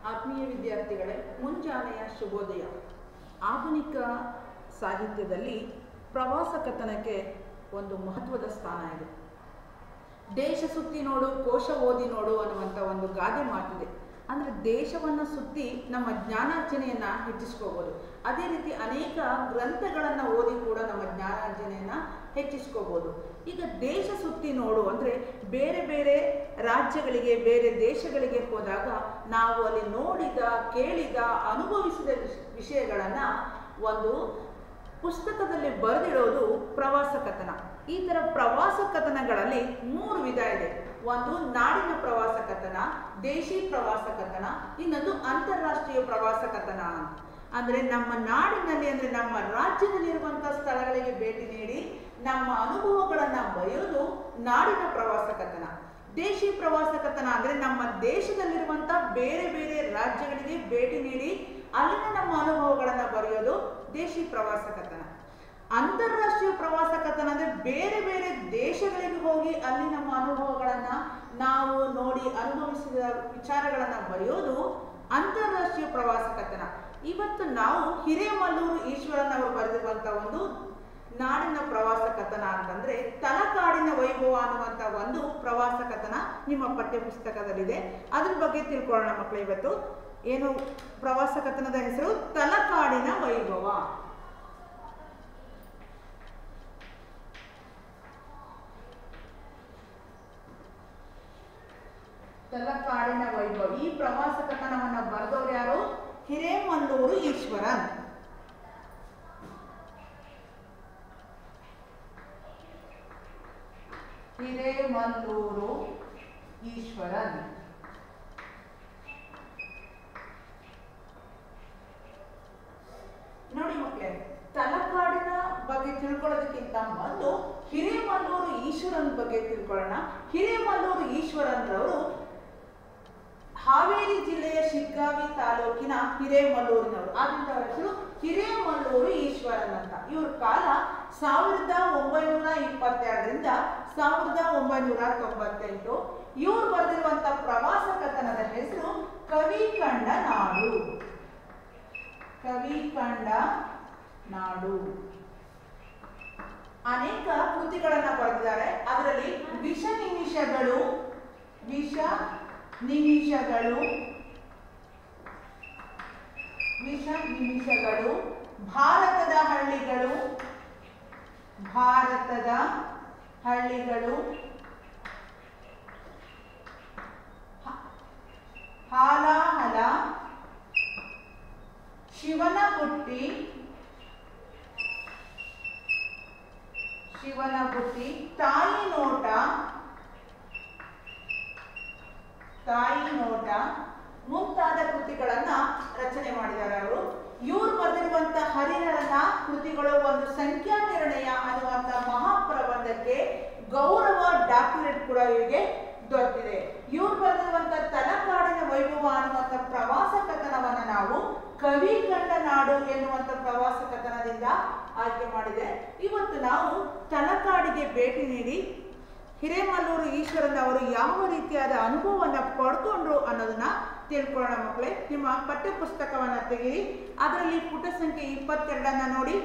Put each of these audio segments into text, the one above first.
ಆತ್ಮೀಯ ವಿದ್ಯಾರ್ಥಿಗಳೇ ಮುಂಜಾನೆಯ ಶುಭೋದಯ ಆಧುನಿಕ ಸಾಹಿತ್ಯದಲ್ಲಿ ಪ್ರವಾಸ ಕಥನಕ್ಕೆ ಒಂದು ಮಹತ್ವದ ಸ್ಥಾನ ಇದೆ ದೇಶ ಸುತ್ತಿ ನೋಡು ಕೋಶ ಓದಿ ನೋಡು ಅನ್ನುವಂಥ ಒಂದು ಗಾದೆ ಮಾತಿದೆ ಅಂದರೆ ದೇಶವನ್ನು ಸುತ್ತಿ ನಮ್ಮ ಜ್ಞಾನಾರ್ಜನೆಯನ್ನು ಹೆಚ್ಚಿಸ್ಕೋಬೋದು ಅದೇ ರೀತಿ ಅನೇಕ ಗ್ರಂಥಗಳನ್ನು ಓದಿ ಕೂಡ ನಮ್ಮ ಜ್ಞಾನಾರ್ಜನೆಯನ್ನು ಹೆಚ್ಚಿಸ್ಕೋಬೋದು ಈಗ ದೇಶ ಸುತ್ತಿ ನೋಡು ಅಂದರೆ ಬೇರೆ ಬೇರೆ ರಾಜ್ಯಗಳಿಗೆ ಬೇರೆ ದೇಶಗಳಿಗೆ ಹೋದಾಗ ನಾವು ಅಲ್ಲಿ ನೋಡಿದ ಕೇಳಿದ ಅನುಭವಿಸಿದ ವಿಷಯಗಳನ್ನು ಒಂದು ಪುಸ್ತಕದಲ್ಲಿ ಬರೆದಿಡೋದು ಪ್ರವಾಸ ಕಥನ ಈ ಥರ ಪ್ರವಾಸ ಕಥನಗಳಲ್ಲಿ ಮೂರು ವಿಧ ಇದೆ ಒಂದು ನಾಡಿನ ಪ್ರವಾಸ ಕಥನ ದೇಶಿ ಪ್ರವಾಸ ಕಥನ ಇನ್ನೊಂದು ಅಂತಾರಾಷ್ಟ್ರೀಯ ಪ್ರವಾಸ ಕಥನ ಅಂತ ಅಂದರೆ ನಮ್ಮ ನಾಡಿನಲ್ಲಿ ಅಂದರೆ ನಮ್ಮ ರಾಜ್ಯದಲ್ಲಿರುವಂಥ ಸ್ಥಳಗಳಿಗೆ ಭೇಟಿ ನೀಡಿ ನಮ್ಮ ಅನುಭವಗಳನ್ನು ಬರೆಯೋದು ನಾಡಿನ ಪ್ರವಾಸ ಕಥನ ದೇಶಿ ಪ್ರವಾಸ ಕಥನ ಅಂದರೆ ನಮ್ಮ ದೇಶದಲ್ಲಿರುವಂಥ ಬೇರೆ ಬೇರೆ ರಾಜ್ಯಗಳಿಗೆ ಭೇಟಿ ನೀಡಿ ಅಲ್ಲಿನ ನಮ್ಮ ಅನುಭವಗಳನ್ನು ಬರೆಯೋದು ದೇಶಿ ಪ್ರವಾಸ ಕಥನ ಅಂತಾರಾಷ್ಟ್ರೀಯ ಪ್ರವಾಸ ಕಥನ ಅಂದರೆ ಬೇರೆ ಬೇರೆ ದೇಶಗಳಿಗೆ ಹೋಗಿ ಅಲ್ಲಿ ನಮ್ಮ ಅನುಭವಗಳನ್ನು ನಾವು ನೋಡಿ ಅನುಭವಿಸಿದ ವಿಚಾರಗಳನ್ನು ಬರೆಯೋದು ಅಂತಾರಾಷ್ಟ್ರೀಯ ಪ್ರವಾಸ ಕಥನ ಇವತ್ತು ನಾವು ಹಿರೇಮಲ್ಲೂರು ಈಶ್ವರನ್ ಅವರು ಬರೆದಿರುವಂಥ ಒಂದು ನಾಡಿನ ಪ್ರವಾಸ ಕಥನ ಅಂತಂದ್ರೆ ತಲಕಾಡಿನ ವೈಭವ ಅನ್ನುವಂಥ ಒಂದು ಪ್ರವಾಸ ಕಥನ ನಿಮ್ಮ ಪಠ್ಯ ಪುಸ್ತಕದಲ್ಲಿದೆ ಅದ್ರ ಬಗ್ಗೆ ತಿಳ್ಕೊಳ್ಳೋಣ ಮಕ್ಕಳು ಇವತ್ತು ಏನು ಪ್ರವಾಸ ಕಥನದ ಹೆಸರು ತಲಕಾಡಿನ ವೈಭವ ತಲಕಾಡಿನ ವೈಭವ ಈ ಪ್ರವಾಸ ಕಥನವನ್ನ ಬರೆದವರು ಯಾರು ಹಿರೇಮಲ್ಲೂರು ಈಶ್ವರನ್ ಹಿರೇಮಲ್ಲೂರು ಈಶ್ವರನ್ ನೋಡಿ ಮಕ್ಕಳೇ ತಲಕಾಡಿನ ಬಗ್ಗೆ ತಿಳ್ಕೊಳ್ಳೋದಕ್ಕಿಂತ ಮೊದಲು ಹಿರೇಮಲ್ಲೂರು ಈಶ್ವರನ್ ಬಗ್ಗೆ ತಿಳ್ಕೊಳ್ಳೋಣ ಹಿರೇಮಲ್ಲೂರು ಈಶ್ವರನ್ರವರು ಹಾವೇರಿ ಜಿಲ್ಲೆಯ ಶಿಗ್ಗಾವಿ ತಾಲೂಕಿನ ಹಿರೇಮಲ್ಲೂರಿನವರು ಆದ್ರಿಂದ ಅವರ ಹೆಸರು ಹಿರೇಮಲ್ಲೂರು ಈಶ್ವರನ್ ಅಂತ ಇವ್ರ ಕಾಲ ಸಾವಿರದ ಒಂಬೈನೂರ ಇಪ್ಪತ್ತೆರಡರಿಂದ ಸಾವಿರದ ಒಂಬೈನೂರ ತೊಂಬತ್ತೆಂಟು ಇವ್ರು ಬರೆದಿರುವಂತ ಪ್ರವಾಸ ಕಥನದ ಹೆಸರು ಕವಿ ಕಂಡ ನಾಡು ಕವಿ ಕಂಡ ನಾಡು ಅನೇಕ ಕೃತಿಗಳನ್ನ ಬರೆದಿದ್ದಾರೆ ಅದರಲ್ಲಿ ವಿಷ ನಿಮಿಷಗಳು ವಿಷ ನಿಮಿಷಗಳು ವಿಷ ನಿಮಿಷಗಳು ಭಾರತದ ಹಳ್ಳಿಗಳು ಭಾರತದ ಹಳ್ಳಿಗಳು ಹ- ಹಾಲಾಹಲ ಶಿವನ ಬುಟ್ಟಿ ಶಿವನ ಬುಟ್ಟಿ ತಾಯಿ ನೋಟ ತಾಯಿ ನೋಟ ಮುಂತಾದ ಕೃತಿಗಳನ್ನ ರಚನೆ ಮಾಡಿದ್ದಾರೆ ಅವರು ಇವ್ರು ಬರೆದಿರುವಂತ ಹರಿಹರನ ಕೃತಿಗಳು ಒಂದು ಸಂಖ್ಯಾ ನಿರ್ಣಯ ಅನ್ನುವಂತ ಮಹಾಪ್ರಬಂಧಕ್ಕೆ ಗೌರವ ಡಾಕ್ಟರೇಟ್ ಕೂಡ ಇವರಿಗೆ ದೊರೆತಿದೆ ಇವ್ರು ಬರೆದಿರುವಂತ ತಲಕಾಡಿನ ವೈಭವ ಅನ್ನುವಂತ ಪ್ರವಾಸ ಕಥನವನ್ನ ನಾವು ಕವಿ ಕಂಡ ನಾಡು ಎನ್ನುವಂತ ಪ್ರವಾಸ ಕಥನದಿಂದ ಆಯ್ಕೆ ಮಾಡಿದೆ ಇವತ್ತು ನಾವು ತಲಕಾಡಿಗೆ ಭೇಟಿ ನೀಡಿ ಹಿರೇಮಲ್ಲೂರು ಈಶ್ವರನ್ ಅವರು ಯಾವ ರೀತಿಯಾದ ಅನುಭವವನ್ನು ಪಡ್ಕೊಂಡ್ರು ಅನ್ನೋದನ್ನ ತಿಳ್ಕೊಳ್ಳೋಣ ಮಕ್ಕಳೇ ನಿಮ್ಮ ಪಠ್ಯ ಪುಸ್ತಕವನ್ನ ತೆಗೀರಿ ಅದರಲ್ಲಿ ಪುಟ ಸಂಖ್ಯೆ ಇಪ್ಪತ್ತೆರಡನ್ನ ನೋಡಿ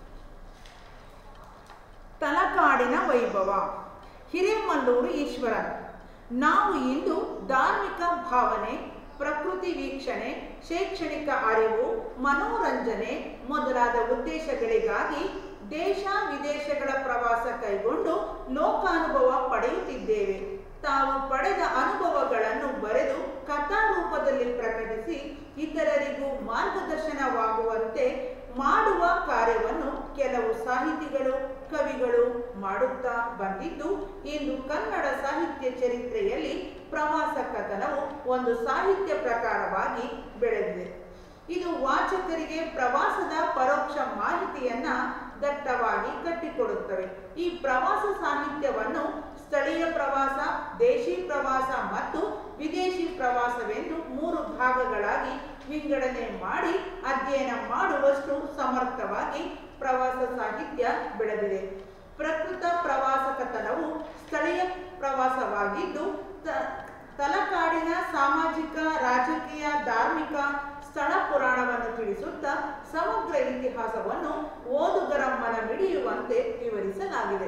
ತಲಕಾಡಿನ ವೈಭವ ಹಿರೇಮಲ್ಲೂರು ಈಶ್ವರನ್ ನಾವು ಇಂದು ಧಾರ್ಮಿಕ ಭಾವನೆ ಪ್ರಕೃತಿ ವೀಕ್ಷಣೆ ಶೈಕ್ಷಣಿಕ ಅರಿವು ಮನೋರಂಜನೆ ಮೊದಲಾದ ಉದ್ದೇಶಗಳಿಗಾಗಿ ದೇಶ ವಿದೇಶಗಳ ಪ್ರವಾಸ ಕೈಗೊಂಡು ಲೋಕಾನುಭವ ಪಡೆಯುತ್ತಿದ್ದೇವೆ ತಾವು ಪಡೆದ ಅನುಭವಗಳನ್ನು ಬರೆದು ಕಥಾರೂಪದಲ್ಲಿ ಪ್ರಕಟಿಸಿ ಇತರರಿಗೂ ಮಾರ್ಗದರ್ಶನವಾಗುವಂತೆ ಮಾಡುವ ಕಾರ್ಯವನ್ನು ಕೆಲವು ಸಾಹಿತಿಗಳು ಕವಿಗಳು ಮಾಡುತ್ತಾ ಬಂದಿದ್ದು ಇಂದು ಕನ್ನಡ ಸಾಹಿತ್ಯ ಚರಿತ್ರೆಯಲ್ಲಿ ಪ್ರವಾಸ ಕಥನವು ಒಂದು ಸಾಹಿತ್ಯ ಪ್ರಕಾರವಾಗಿ ಬೆಳೆದಿದೆ ಇದು ವಾಚಕರಿಗೆ ಪ್ರವಾಸದ ಪರೋಕ್ಷ ಮಾಹಿತಿಯನ್ನ ದಟ್ಟವಾಗಿ ಕಟ್ಟಿಕೊಡುತ್ತವೆ ಈ ಪ್ರವಾಸ ಸಾಹಿತ್ಯವನ್ನು ಸ್ಥಳೀಯ ಪ್ರವಾಸ ದೇಶಿ ಪ್ರವಾಸ ಮತ್ತು ವಿದೇಶಿ ಪ್ರವಾಸವೆಂದು ಮೂರು ಭಾಗಗಳಾಗಿ ವಿಂಗಡಣೆ ಮಾಡಿ ಅಧ್ಯಯನ ಮಾಡುವಷ್ಟು ಸಮರ್ಥವಾಗಿ ಪ್ರವಾಸ ಸಾಹಿತ್ಯ ಬೆಳೆದಿದೆ ಪ್ರಕೃತ ಪ್ರವಾಸ ಕಥನವು ಸ್ಥಳೀಯ ಪ್ರವಾಸವಾಗಿದ್ದು ತ- ತಲಕಾಡಿನ ಸಾಮಾಜಿಕ ರಾಜಕೀಯ ಧಾರ್ಮಿಕ ಸ್ಥಳ ಪುರಾಣವನ್ನು ತಿಳಿಸುತ್ತಾ ಸಮಗ್ರ ಇತಿಹಾಸವನ್ನು ಓದುಗರ ಮನಮಿಡಿಯುವಂತೆ ವಿವರಿಸಲಾಗಿದೆ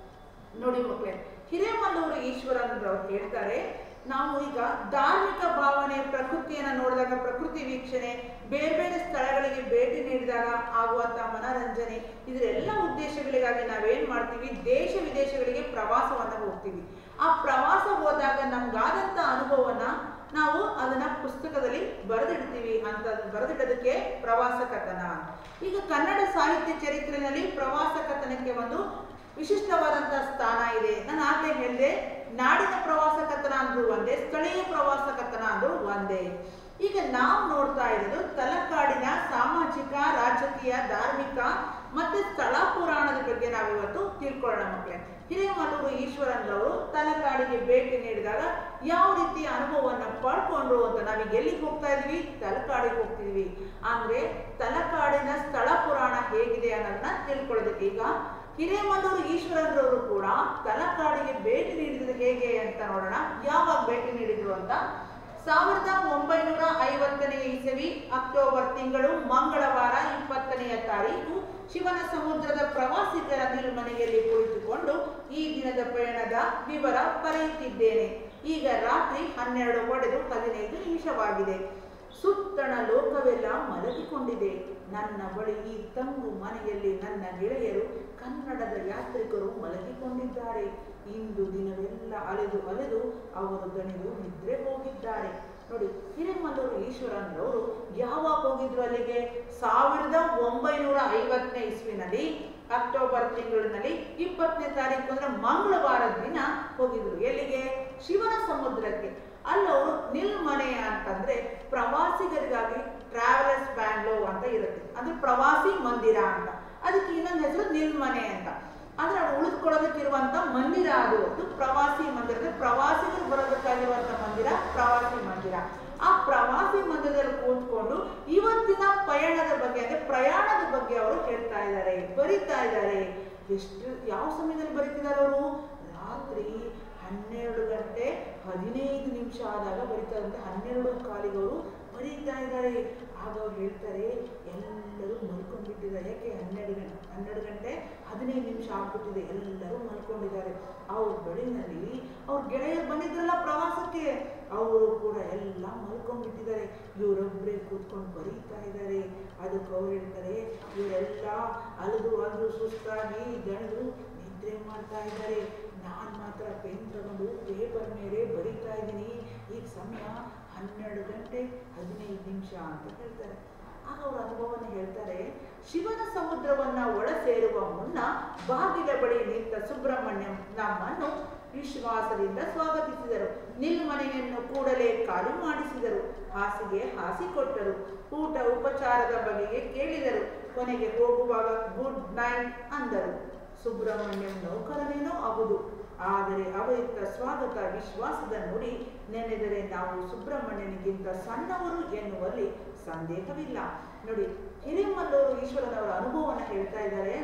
ನೋಡಿ ಮಕ್ಕಳೇ ಹಿರೇಮಲ್ಲೂರು ಈಶ್ವರನವರು ಹೇಳ್ತಾರೆ ನಾವು ಈಗ ಧಾರ್ಮಿಕ ಭಾವನೆ ಪ್ರಕೃತಿಯನ್ನು ನೋಡಿದಾಗ ಪ್ರಕೃತಿ ವೀಕ್ಷಣೆ ಬೇರೆ ಬೇರೆ ಸ್ಥಳಗಳಿಗೆ ಭೇಟಿ ನೀಡಿದಾಗ ಆಗುವಂತ ಮನರಂಜನೆ ಇದರೆಲ್ಲ ಉದ್ದೇಶಗಳಿಗಾಗಿ ನಾವೇನ್ ಮಾಡ್ತೀವಿ ದೇಶ ವಿದೇಶಗಳಿಗೆ ಪ್ರವಾಸವನ್ನ ಹೋಗ್ತೀವಿ ಆ ಪ್ರವಾಸ ಹೋದಾಗ ನಮ್ಗಾದಂತ ಅನುಭವನ ನಾವು ಅದನ್ನ ಪುಸ್ತಕದಲ್ಲಿ ಬರೆದಿಡ್ತೀವಿ ಅಂತ ಬರೆದಿಡೋದಕ್ಕೆ ಪ್ರವಾಸ ಕಥನ ಈಗ ಕನ್ನಡ ಸಾಹಿತ್ಯ ಚರಿತ್ರೆಯಲ್ಲಿ ಪ್ರವಾಸ ಕಥನಕ್ಕೆ ಒಂದು ವಿಶಿಷ್ಟವಾದಂತಹ ಸ್ಥಾನ ಇದೆ ನಾನು ಆಗ್ಲೇ ಹೇಳಿದೆ ನಾಡಿನ ಪ್ರವಾಸ ಕಥನ ಅಂದ್ರೂ ಒಂದೇ ಸ್ಥಳೀಯ ಪ್ರವಾಸ ಕಥನ ಅಂದ್ರೂ ಒಂದೇ ಈಗ ನಾವು ನೋಡ್ತಾ ಇರೋದು ತಲಕಾಡಿನ ಸಾಮಾಜಿಕ ರಾಜಕೀಯ ಧಾರ್ಮಿಕ ಮತ್ತೆ ಸ್ಥಳ ಪುರಾಣದ ಬಗ್ಗೆ ನಾವಿವತ್ತು ತಿಳ್ಕೊಳ್ಳೋಣ ಮಕ್ಕಳೇ ಹಿರೇಮಲ್ಲೂರು ಈಶ್ವರನ್ರವರು ತಲಕಾಡಿಗೆ ಭೇಟಿ ನೀಡಿದಾಗ ಯಾವ ರೀತಿ ಅನುಭವವನ್ನ ಪಡ್ಕೊಂಡ್ರು ಅಂತ ನಾವೀಗ ಎಲ್ಲಿಗೆ ಹೋಗ್ತಾ ಇದೀವಿ ತಲಕಾಡಿಗೆ ಹೋಗ್ತಿದೀವಿ ಅಂದ್ರೆ ತಲಕಾಡಿನ ಸ್ಥಳ ಪುರಾಣ ಹೇಗಿದೆ ಅನ್ನೋದನ್ನ ತಿಳ್ಕೊಳ್ಳೋದಕ್ಕೆ ಈಗ ಹಿರೇಮಲ್ಲೂರು ಈಶ್ವರನ್ರವರು ಕೂಡ ತಲಕಾಡಿಗೆ ಭೇಟಿ ನೀಡಿದ್ರು ಹೇಗೆ ಅಂತ ನೋಡೋಣ ಯಾವಾಗ ಭೇಟಿ ನೀಡಿದ್ರು ಅಂತ ಸಾವಿರದ ಒಂಬೈನೂರ ಐವತ್ತನೇ ಇಸವಿ ಅಕ್ಟೋಬರ್ ತಿಂಗಳು ಮಂಗಳವಾರ ಇಪ್ಪತ್ತನೆಯ ತಾರೀಕು ಶಿವನ ಸಮುದ್ರದ ಪ್ರವಾಸಿಗರ ನಿಲ್ಮನೆಯಲ್ಲಿ ಕುಳಿತುಕೊಂಡು ಈ ದಿನದ ಪಯಣದ ವಿವರ ಬರೆಯುತ್ತಿದ್ದೇನೆ ಈಗ ರಾತ್ರಿ ಹನ್ನೆರಡು ಹೊಡೆದು ಹದಿನೈದು ನಿಮಿಷವಾಗಿದೆ ಸುತ್ತಣ ಲೋಕವೆಲ್ಲ ಮಲಗಿಕೊಂಡಿದೆ ನನ್ನ ಬಳಿ ಈ ತಂಗು ಮನೆಯಲ್ಲಿ ನನ್ನ ಗೆಳೆಯರು ಕನ್ನಡದ ಯಾತ್ರಿಕರು ಮಲಗಿಕೊಂಡಿದ್ದಾರೆ ಇಂದು ದಿನವೆಲ್ಲ ಅಲೆದು ಅಲೆದು ಅವರು ದಣಿದು ನಿದ್ರೆ ಹೋಗಿದ್ದಾರೆ ನೋಡಿ ಹಿರೇಮಲ್ಲೂರು ಈಶ್ವರನ್ರವರು ಯಾವಾಗ ಹೋಗಿದ್ರು ಅಲ್ಲಿಗೆ ಸಾವಿರದ ಒಂಬೈನೂರ ಐವತ್ತನೇ ಇಸ್ವಿನಲ್ಲಿ ಅಕ್ಟೋಬರ್ ತಿಂಗಳಿನಲ್ಲಿ ಇಪ್ಪತ್ತನೇ ತಾರೀಕು ಅಂದ್ರೆ ಮಂಗಳವಾರದ ದಿನ ಹೋಗಿದ್ರು ಎಲ್ಲಿಗೆ ಶಿವನ ಸಮುದ್ರಕ್ಕೆ ಅಲ್ಲವರು ನಿಲ್ಮನೆ ಅಂತಂದ್ರೆ ಪ್ರವಾಸಿಗರಿಗಾಗಿ ಟ್ರಾವೆಲರ್ಸ್ ಬ್ಯಾಂಗ್ಲೋ ಅಂತ ಇರುತ್ತೆ ಅಂದ್ರೆ ಪ್ರವಾಸಿ ಮಂದಿರ ಅಂತ ಅದಕ್ಕೆ ಇನ್ನೊಂದು ಹೆಸರು ನಿಲ್ಮನೆ ಅಂತ ಅಂದ್ರೆ ಅವ್ರು ಉಳಿದುಕೊಳ್ಳೋದಕ್ಕಿರುವಂತ ಮಂದಿರ ಅದು ಅದು ಪ್ರವಾಸಿ ಮಂದಿರ ಅಂದ್ರೆ ಪ್ರವಾಸಿಗರು ಬರೋದಕ್ಕಾಗಿರುವಂತ ಮಂದಿರ ಪ್ರವಾಸಿ ಮಂದಿರ ಆ ಪ್ರವಾಸಿ ಮಂದಿರದಲ್ಲಿ ಕೂತ್ಕೊಂಡು ಇವತ್ತಿನ ಪಯಣದ ಬಗ್ಗೆ ಅಂದ್ರೆ ಪ್ರಯಾಣದ ಬಗ್ಗೆ ಅವರು ಹೇಳ್ತಾ ಇದ್ದಾರೆ ಬರಿತಾ ಇದ್ದಾರೆ ಎಷ್ಟು ಯಾವ ಸಮಯದಲ್ಲಿ ಬರೀತಿದ್ದಾರೆ ಅವರು ರಾತ್ರಿ ಹನ್ನೆರಡು ಗಂಟೆ ಹದಿನೈದು ನಿಮಿಷ ಆದಾಗ ಬರೀತಾ ಇದ್ದಾರೆ ಹನ್ನೆರಡು ಕಾಲಿಗೆ ಅವರು ಬರೀತಾ ಇದ್ದಾರೆ ಆಗ ಅವ್ರು ಹೇಳ್ತಾರೆ ಎಲ್ಲರೂ ಮಲ್ಕೊಂಡ್ಬಿಟ್ಟಿದ್ದಾರೆ ಯಾಕೆ ಹನ್ನೆರಡು ಗಂಟೆ ಹನ್ನೆರಡು ಗಂಟೆ ಹದಿನೈದು ನಿಮಿಷ ಆಗ್ಬಿಟ್ಟಿದೆ ಎಲ್ಲರೂ ಮಲ್ಕೊಂಡಿದ್ದಾರೆ ಅವ್ರ ಬಳಿನಲ್ಲಿ ಅವ್ರ ಗೆಳೆಯರು ಬಂದಿದ್ರಲ್ಲ ಪ್ರವಾಸಕ್ಕೆ ಅವರು ಕೂಡ ಎಲ್ಲ ಮಲ್ಕೊಂಡ್ಬಿಟ್ಟಿದ್ದಾರೆ ಇವರೊಬ್ಬರೇ ಕೂತ್ಕೊಂಡು ಬರೀತಾ ಇದ್ದಾರೆ ಅದಕ್ಕೆ ಅವ್ರು ಹೇಳ್ತಾರೆ ಇವರೆಲ್ಲ ಅಲದು ಅಲದು ಸುಸ್ತಾಗಿ ದಣಿದು ನಿದ್ರೆ ಮಾಡ್ತಾ ಇದ್ದಾರೆ ನಾನು ಮಾತ್ರ ಪೆನ್ ತಗೊಂಡು ಪೇಪರ್ ಮೇಲೆ ಬರೀತಾ ಇದ್ದೀನಿ ಈಗ ಸಮಯ ಹನ್ನೆರಡು ಗಂಟೆ ಹದಿನೈದು ನಿಮಿಷ ಅಂತ ಹೇಳ್ತಾರೆ ಆಗ ಅವ್ರ ಅನುಭವವನ್ನು ಹೇಳ್ತಾರೆ ಶಿವನ ಸಮುದ್ರವನ್ನ ಒಳ ಸೇರುವ ಮುನ್ನ ಬಾಗಿಲ ಬಳಿ ನಿಂತ ಸುಬ್ರಹ್ಮಣ್ಯಂ ನಮ್ಮನ್ನು ವಿಶ್ವಾಸದಿಂದ ಸ್ವಾಗತಿಸಿದರು ನಿಲ್ಮನೆಯನ್ನು ಕೂಡಲೇ ಖಾಲಿ ಮಾಡಿಸಿದರು ಹಾಸಿಗೆ ಹಾಸಿಕೊಟ್ಟರು ಊಟ ಉಪಚಾರದ ಬಗೆಗೆ ಕೇಳಿದರು ಕೊನೆಗೆ ಹೋಗುವಾಗ ಗುಡ್ ನೈಟ್ ಅಂದರು ಸುಬ್ರಹ್ಮಣ್ಯಂ ನೌಕರನೇನೋ ಆಗುದು ಆದರೆ ಅವರಿತ್ತ ಸ್ವಾಗತ ವಿಶ್ವಾಸದ ನುಡಿ ನೆನೆದರೆ ನಾವು ಸುಬ್ರಹ್ಮಣ್ಯನಿಗಿಂತ ಸಣ್ಣವರು ಎನ್ನುವಲ್ಲಿ ಸಂದೇಹವಿಲ್ಲ ನೋಡಿ ಹಿರೇಮಲ್ಲೂರು ಈಶ್ವರನವರ ಅನುಭವವನ್ನು ಹೇಳ್ತಾ ಇದ್ದಾರೆ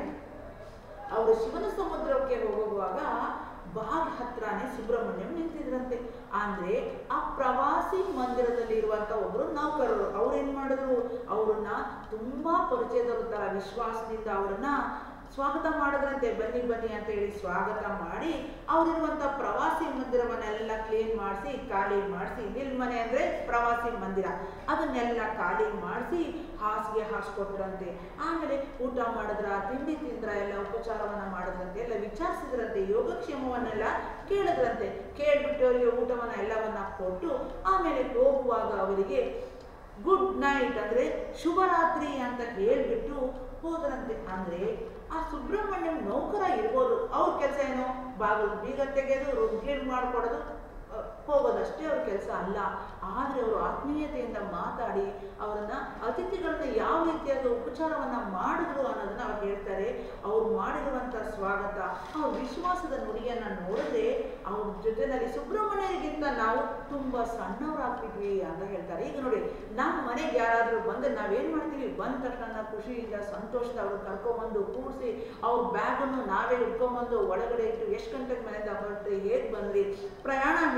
ಅವರು ಶಿವನ ಸಮುದ್ರಕ್ಕೆ ಹೋಗುವಾಗ ಬಾಗ್ ಹತ್ರನೇ ಸುಬ್ರಹ್ಮಣ್ಯಂ ನಿಂತಿದ್ರಂತೆ ಅಂದ್ರೆ ಆ ಪ್ರವಾಸಿ ಮಂದಿರದಲ್ಲಿ ಇರುವಂತ ಒಬ್ರು ನೌಕರರು ಅವ್ರೇನ್ ಮಾಡಿದ್ರು ಅವ್ರನ್ನ ತುಂಬಾ ಪರಿಚಯದವ್ರ ತರ ವಿಶ್ವಾಸದಿಂದ ಅವರನ್ನ ಸ್ವಾಗತ ಮಾಡಿದ್ರಂತೆ ಬನ್ನಿ ಬನ್ನಿ ಅಂತ ಹೇಳಿ ಸ್ವಾಗತ ಮಾಡಿ ಅವ್ರಿರುವಂತ ಪ್ರವಾಸಿ ಮಂದಿರವನ್ನೆಲ್ಲ ಕ್ಲೀನ್ ಮಾಡಿಸಿ ಖಾಲಿ ಮಾಡಿಸಿ ನಿಲ್ಮನೆ ಅಂದ್ರೆ ಪ್ರವಾಸಿ ಮಂದಿರ ಅದನ್ನೆಲ್ಲ ಖಾಲಿ ಮಾಡಿಸಿ ಹಾಸಿಗೆ ಹಾಸ್ಕೊಟ್ರಂತೆ ಆಮೇಲೆ ಊಟ ಮಾಡಿದ್ರ ತಿಂಡಿ ತಿಂದ್ರ ಎಲ್ಲ ಉಪಚಾರವನ್ನ ಮಾಡಿದ್ರಂತೆ ಎಲ್ಲ ವಿಚಾರಿಸಿದ್ರಂತೆ ಯೋಗಕ್ಷೇಮವನ್ನೆಲ್ಲ ಕೇಳಿದ್ರಂತೆ ಕೇಳ್ಬಿಟ್ಟು ಅವರಿಗೆ ಊಟವನ್ನ ಎಲ್ಲವನ್ನ ಕೊಟ್ಟು ಆಮೇಲೆ ಹೋಗುವಾಗ ಅವರಿಗೆ ಗುಡ್ ನೈಟ್ ಅಂದ್ರೆ ಶುಭರಾತ್ರಿ ಅಂತ ಹೇಳ್ಬಿಟ್ಟು ಹೋದ್ರಂತೆ ಅಂದ್ರೆ ಆ ಸುಬ್ರಹ್ಮಣ್ಯಂ ನೌಕರ ಇರ್ಬೋದು ಅವ್ರ ಕೆಲಸ ಏನು ಬಾಗಿಲು ಬೀಗ ತೆಗೆದು ರೂಮ್ ಕ್ಲೀನ್ ಮಾಡ್ಕೊಡೋದು ಅಹ್, ಹೋಗೋದಷ್ಟೇ ಅವ್ರ ಕೆಲಸ ಅಲ್ಲ ಆದ್ರೆ ಅವರು ಆತ್ಮೀಯತೆಯಿಂದ ಮಾತಾಡಿ ಅವರನ್ನ ಅತಿಥಿಗಳನ್ನ ಯಾವ ರೀತಿಯಾದ ಉಪಚಾರವನ್ನ ಮಾಡಿದ್ರು ಅನ್ನೋದನ್ನ ಅವ್ರು ಹೇಳ್ತಾರೆ ಅವ್ರು ಮಾಡಿರುವಂತ ಸ್ವಾಗತ ಅವ್ರ ವಿಶ್ವಾಸದ ನುಡಿಯನ್ನ ನೋಡಿದ್ರೆ ಅವ್ರ ಜೊತೆನಲ್ಲಿ ಸುಬ್ರಹ್ಮಣ್ಯರಿಗಿಂತ ನಾವು ತುಂಬಾ ಸಣ್ಣವರಾಗ್ತಿದ್ವಿ ಅಂತ ಹೇಳ್ತಾರೆ ಈಗ ನೋಡಿ ನಮ್ಮ ಮನೆಗೆ ಯಾರಾದ್ರೂ ಬಂದ್ರೆ ನಾವೇನ್ ಮಾಡ್ತೀವಿ ಬಂದ ತಕ್ಷಣ ಖುಷಿಯಿಂದ ಸಂತೋಷದ ಅವ್ರು ಕರ್ಕೊಂಬಂದು ಕೂಡಿಸಿ ಅವ್ರ ಬ್ಯಾಗನ್ನು ನಾವೇ ಇಟ್ಕೊಂಬಂದು ಒಳಗಡೆ ಇಟ್ಟು ಎಷ್ಟು ಗಂಟೆಗೆ ಮನೆಯಿಂದ ಹೊರಟ್ರಿ ಹೇಗ್ ಬಂದ್ರಿ ಪ್ರಯಾಣ ಹೇಗಿತ್ತು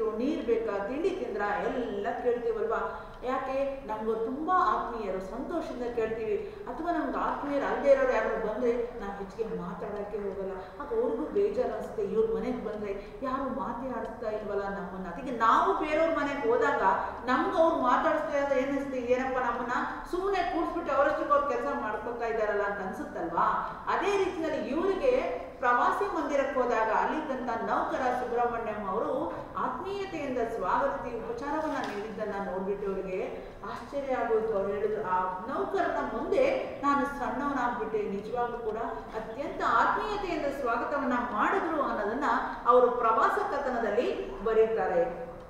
ನೀರು ಬೇಕಾ ತಿಂಡಿ ತಿಂದ್ರ ಎಲ್ಲ ಕೇಳ್ತೀವಲ್ವಾ ಯಾಕೆ ನಮ್ಗೆ ತುಂಬ ಆತ್ಮೀಯರು ಸಂತೋಷದಿಂದ ಕೇಳ್ತೀವಿ ಅಥವಾ ನಮ್ಗೆ ಆತ್ಮೀಯರು ಅಲ್ಲದೆ ಇರೋರು ಯಾರು ಬಂದರೆ ನಾವು ಹೆಚ್ಚಿಗೆ ಮಾತಾಡೋಕ್ಕೆ ಹೋಗಲ್ಲ ಆಗ ಅವ್ರಿಗೂ ಬೇಜಾರು ಅನಿಸುತ್ತೆ ಇವ್ರ ಮನೆಗೆ ಬಂದರೆ ಯಾರು ಮಾತೇ ಆಡಿಸ್ತಾ ಇಲ್ವಲ್ಲ ನಮ್ಮನ್ನು ಅದಕ್ಕೆ ನಾವು ಬೇರೆಯವ್ರ ಮನೆಗೆ ಹೋದಾಗ ನಮ್ಗೆ ಅವ್ರು ಮಾತಾಡಿಸ್ತಾ ಇರೋದು ಏನಿಸುತ್ತೆ ಏನಪ್ಪ ನಮ್ಮನ್ನ ಸುಮ್ಮನೆ ಕೂಡಿಸ್ಬಿಟ್ಟು ಅವರಷ್ಟಕ್ಕೆ ಅವ್ರು ಕೆಲಸ ಮಾಡ್ಕೊತಾ ಇದ್ದಾರಲ್ಲ ಅಂತ ಅನ್ಸುತ್ತಲ್ವಾ ಅದೇ ರೀತಿಯಲ್ಲಿ ಇವರಿಗೆ ಪ್ರವಾಸಿ ಮಂದಿರಕ್ಕೆ ಹೋದಾಗ ಅಲ್ಲಿದ್ದಂಥ ನೌಕರ ಸುಬ್ರಹ್ಮಣ್ಯಂ ಅವರು ಆತ್ಮೀಯತೆಯಿಂದ ಸ್ವಾಗತಿಸಿ ಉಪಚಾರವನ್ನ ನೀಡಿದ್ದನ್ನ ನೋಡ್ಬಿಟ್ಟು ಅವರಿಗೆ ಆಶ್ಚರ್ಯ ಆಗೋಯ್ತು ಅವ್ರು ಹೇಳಿದ್ರು ಆ ನೌಕರನ ಮುಂದೆ ನಾನು ಸಣ್ಣವನಾಗ್ಬಿಟ್ಟೆ ನಿಜವಾಗ್ಲೂ ಕೂಡ ಅತ್ಯಂತ ಆತ್ಮೀಯತೆಯಿಂದ ಸ್ವಾಗತವನ್ನ ಮಾಡಿದ್ರು ಅನ್ನೋದನ್ನ ಅವರು ಪ್ರವಾಸ ಕಥನದಲ್ಲಿ ಬರೀತಾರೆ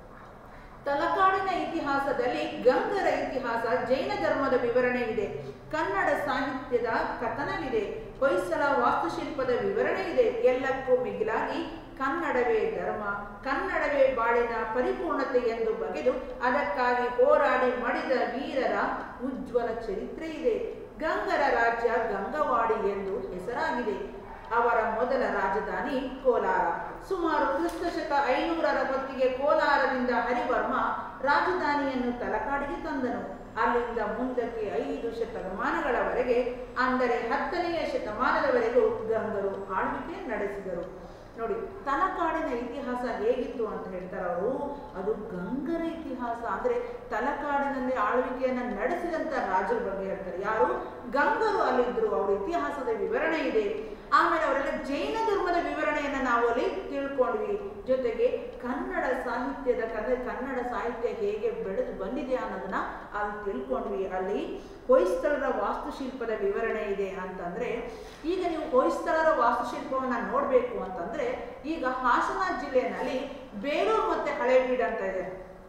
ತಲಕಾಡಿನ ಇತಿಹಾಸದಲ್ಲಿ ಗಂಗರ ಇತಿಹಾಸ ಜೈನ ಧರ್ಮದ ವಿವರಣೆ ಇದೆ ಕನ್ನಡ ಸಾಹಿತ್ಯದ ಕಥನವಿದೆ ಹೊಯ್ಸಳ ವಾಸ್ತುಶಿಲ್ಪದ ವಿವರಣೆ ಇದೆ ಎಲ್ಲಕ್ಕೂ ಮಿಗಿಲಾಗಿ ಕನ್ನಡವೇ ಧರ್ಮ ಕನ್ನಡವೇ ಬಾಳಿನ ಪರಿಪೂರ್ಣತೆ ಎಂದು ಬಗೆದು ಅದಕ್ಕಾಗಿ ಹೋರಾಡಿ ಮಡಿದ ವೀರರ ಉಜ್ವಲ ಚರಿತ್ರೆ ಇದೆ ಗಂಗರ ರಾಜ್ಯ ಗಂಗವಾಡಿ ಎಂದು ಹೆಸರಾಗಿದೆ ಅವರ ಮೊದಲ ರಾಜಧಾನಿ ಕೋಲಾರ ಸುಮಾರು ಕ್ರಿಸ್ತ ಶಕ ಐನೂರರ ಹೊತ್ತಿಗೆ ಕೋಲಾರದಿಂದ ಹರಿವರ್ಮ ರಾಜಧಾನಿಯನ್ನು ತಲಕಾಡಿಗೆ ತಂದನು ಅಲ್ಲಿಂದ ಮುಂದಕ್ಕೆ ಐದು ಶತಮಾನಗಳವರೆಗೆ ಅಂದರೆ ಹತ್ತನೆಯ ಶತಮಾನದವರೆಗೂ ಗಂಗರು ಆಳ್ವಿಕೆ ನಡೆಸಿದರು ನೋಡಿ ತಲಕಾಡಿನ ಇತಿಹಾಸ ಹೇಗಿತ್ತು ಅಂತ ಹೇಳ್ತಾರೆ ಅವರು ಅದು ಗಂಗರ ಇತಿಹಾಸ ಅಂದ್ರೆ ತಲಕಾಡಿನಲ್ಲಿ ಆಳ್ವಿಕೆಯನ್ನ ನಡೆಸಿದಂತ ರಾಜರ ಬಗ್ಗೆ ಹೇಳ್ತಾರೆ ಯಾರು ಗಂಗರು ಅಲ್ಲಿದ್ರು ಅವರ ಇತಿಹಾಸದ ವಿವರಣೆ ಇದೆ ಆಮೇಲೆ ಅವರೆಲ್ಲ ಜೈನ ಧರ್ಮದ ವಿವರಣೆಯನ್ನ ನಾವು ಅಲ್ಲಿ ತಿಳ್ಕೊಂಡ್ವಿ ಜೊತೆಗೆ ಕನ್ನಡ ಸಾಹಿತ್ಯದ ಕನ್ನಡ ಕನ್ನಡ ಸಾಹಿತ್ಯ ಹೇಗೆ ಬೆಳೆದು ಬಂದಿದೆ ಅನ್ನೋದನ್ನ ಅಲ್ಲಿ ತಿಳ್ಕೊಂಡ್ವಿ ಅಲ್ಲಿ ಹೊಯ್ಸಳರ ವಾಸ್ತುಶಿಲ್ಪದ ವಿವರಣೆ ಇದೆ ಅಂತಂದ್ರೆ ಈಗ ನೀವು ಹೊಯ್ಸಳರ ವಾಸ್ತುಶಿಲ್ಪವನ್ನ ನೋಡ್ಬೇಕು ಅಂತಂದ್ರೆ ಈಗ ಹಾಸನ ಜಿಲ್ಲೆಯಲ್ಲಿ ಬೇಲೂರು ಮತ್ತೆ ಹಳೇಬೀಡು ಅಂತ ಇದೆ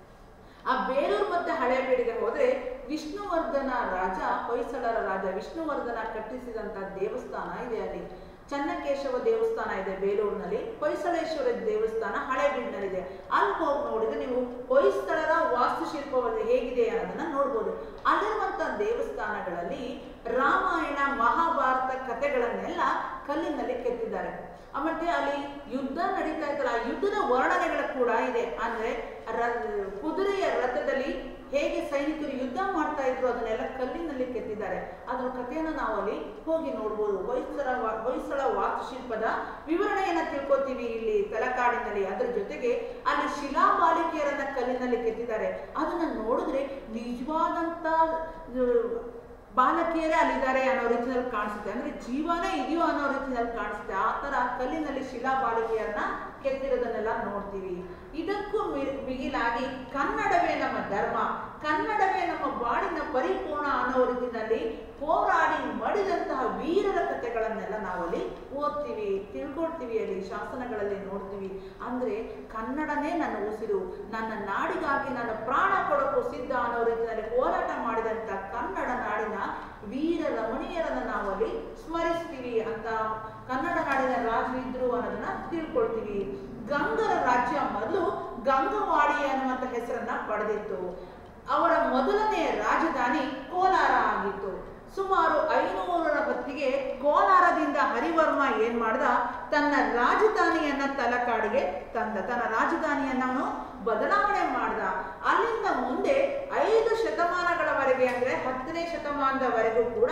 ಆ ಬೇಲೂರು ಮತ್ತೆ ಹಳೇಬೀಡಿಗೆ ಹೋದ್ರೆ ವಿಷ್ಣುವರ್ಧನ ರಾಜ ಹೊಯ್ಸಳರ ರಾಜ ವಿಷ್ಣುವರ್ಧನ ಕಟ್ಟಿಸಿದಂತ ದೇವಸ್ಥಾನ ಇದೆ ಅಲ್ಲಿ ಚನ್ನಕೇಶವ ದೇವಸ್ಥಾನ ಇದೆ ಬೇಲೂರಿನಲ್ಲಿ ಹೊಯ್ಸಳೇಶ್ವರ ದೇವಸ್ಥಾನ ಹಳೇಬೀಡಿನಲ್ಲಿದೆ ಅಲ್ಲಿ ಹೋಗಿ ನೋಡಿದ್ರೆ ನೀವು ಹೊಯ್ಸಳರ ವಾಸ್ತುಶಿಲ್ಪವನ್ನು ಹೇಗಿದೆ ಅನ್ನೋದನ್ನ ನೋಡ್ಬೋದು ಅಲ್ಲಿರುವಂತ ದೇವಸ್ಥಾನಗಳಲ್ಲಿ ರಾಮಾಯಣ ಮಹಾಭಾರತ ಕಥೆಗಳನ್ನೆಲ್ಲ ಕಲ್ಲಿನಲ್ಲಿ ಕೆತ್ತಿದ್ದಾರೆ ಮತ್ತೆ ಅಲ್ಲಿ ಯುದ್ಧ ನಡೀತಾ ಇತ್ತಲ್ಲ ಆ ಯುದ್ಧದ ವರ್ಣನೆಗಳು ಕೂಡ ಇದೆ ಅಂದ್ರೆ ರ- ಕುದುರೆಯ ರಥದಲ್ಲಿ ಹೇಗೆ ಸೈನಿಕರು ಯುದ್ಧ ಮಾಡ್ತಾ ಇದ್ರು ಅದನ್ನೆಲ್ಲ ಕಲ್ಲಿನಲ್ಲಿ ಕೆತ್ತಿದ್ದಾರೆ ಅದ್ರ ಕಥೆಯನ್ನು ನಾವು ಅಲ್ಲಿ ಹೋಗಿ ನೋಡ್ಬೋದು ಹೊಯ್ಸಳ ವಾ- ಹೊಯ್ಸಳ ವಾಸ್ತುಶಿಲ್ಪದ ವಿವರಣೆಯನ್ನ ತಿಳ್ಕೊತೀವಿ ಇಲ್ಲಿ ತಲಕಾಡಿನಲ್ಲಿ ಅದ್ರ ಜೊತೆಗೆ ಅಲ್ಲಿ ಶಿಲಾಬಾಲಿಕೆಯರನ್ನ ಕಲ್ಲಿನಲ್ಲಿ ಕೆತ್ತಿದ್ದಾರೆ ಅದನ್ನ ನೋಡಿದ್ರೆ ನಿಜವಾದಂತ ಆ, ಬಾಲಕಿಯರೇ ಅಲ್ಲಿದ್ದಾರೆ ಅನ್ನೋ ರೀತಿಯಲ್ಲಿ ಕಾಣಿಸುತ್ತೆ ಅಂದ್ರೆ ಜೀವನೇ ಇದೆಯೋ ಅನ್ನೋ ರೀತಿಯಲ್ಲಿ ಕಾಣಿಸುತ್ತೆ ಆ ತರ ಕಲ್ಲಿನಲ್ಲಿ ಶಿಲಾ ಬಾಲಿಕೆಯರನ್ನ ಕೆತ್ತಿರೋದನ್ನೆಲ್ಲ ನೋಡ್ತೀವಿ ಇದಕ್ಕೂ ಮಿ- ಮಿಗಿಲಾಗಿ ಕನ್ನಡವೇ ನಮ್ಮ ಧರ್ಮ ಕನ್ನಡವೇ ನಮ್ಮ ಬಾಳಿನ ಪರಿಪೂರ್ಣ ಅನ್ನೋ ರೀತಿಯಲ್ಲಿ ಹೋರಾಡಿ ಮಡಿದಂತಹ ವೀರರ ಕಥೆಗಳನ್ನೆಲ್ಲ ನಾವಲ್ಲಿ ಓದ್ತೀವಿ ತಿಳ್ಕೊಳ್ತೀವಿ ಅಲ್ಲಿ ಶಾಸನಗಳಲ್ಲಿ ನೋಡ್ತೀವಿ ಅಂದ್ರೆ ಕನ್ನಡನೇ ನನ್ನ ಉಸಿರು ನನ್ನ ನಾಡಿಗಾಗಿ ನನ್ನ ಪ್ರಾಣ ಕೊಡೋಕ್ಕೂ ಸಿದ್ಧ ಅನ್ನೋ ರೀತಿಯಲ್ಲಿ ಹೋರಾಟ ಮಾಡಿದಂತ ಕನ್ನಡ ನಾಡಿನ ವೀರ ರಮಣೀಯರನ್ನ ನಾವಲ್ಲಿ ಸ್ಮರಿಸ್ತೀವಿ ಅಂತ ಕನ್ನಡ ನಾಡಿನ ರಾಜರು ಇದ್ರು ಅನ್ನೋದನ್ನ ತಿಳ್ಕೊಳ್ತೀವಿ ಗಂಗರ ರಾಜ್ಯ ಮೊದಲು ಗಂಗವಾಡಿ ಅನ್ನುವಂತ ಹೆಸರನ್ನ ಪಡೆದಿತ್ತು ಅವರ ಮೊದಲನೆಯ ರಾಜಧಾನಿ ಕೋಲಾರ ಆಗಿತ್ತು ಸುಮಾರು ಐನೂರರ ಹೊತ್ತಿಗೆ ಕೋಲಾರದಿಂದ ಹರಿವರ್ಮ ಏನ್ ಮಾಡ್ದ ತನ್ನ ರಾಜಧಾನಿಯನ್ನ ತಲಕಾಡಿಗೆ ತಂದ ತನ್ನ ರಾಜಧಾನಿಯನ್ನ ಅವನು ಬದಲಾವಣೆ ಮಾಡ್ದ ಅಲ್ಲಿಂದ ಮುಂದೆ ಐದು ಶತಮಾನಗಳವರೆಗೆ ಅಂದ್ರೆ ಹತ್ತನೇ ಶತಮಾನದವರೆಗೂ ಕೂಡ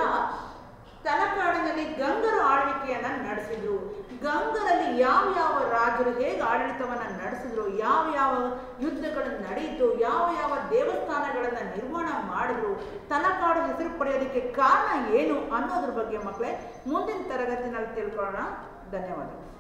ತಲಕಾಡಿನಲ್ಲಿ ಗಂಗರು ಆಳ್ವಿಕೆಯನ್ನ ನಡೆಸಿದ್ರು ಗಂಗರಲ್ಲಿ ಯಾವ ಯಾವ ರಾಜರು ಹೇಗೆ ಆಡಳಿತವನ್ನ ನಡೆಸಿದ್ರು ಯಾವ ಯಾವ ಯುದ್ಧಗಳು ನಡೆಯಿತು ಯಾವ ಯಾವ ದೇವಸ್ಥಾನಗಳನ್ನ ನಿರ್ಮಾಣ ಮಾಡಿದ್ರು ತಲಕಾಡು ಹೆಸರು ಪಡೆಯೋದಕ್ಕೆ ಕಾರಣ ಏನು ಅನ್ನೋದ್ರ ಬಗ್ಗೆ ಮಕ್ಕಳೇ ಮುಂದಿನ ತರಗತಿನಲ್ಲಿ ತಿಳ್ಕೊಳ್ಳೋಣ ಧನ್ಯವಾದಗಳು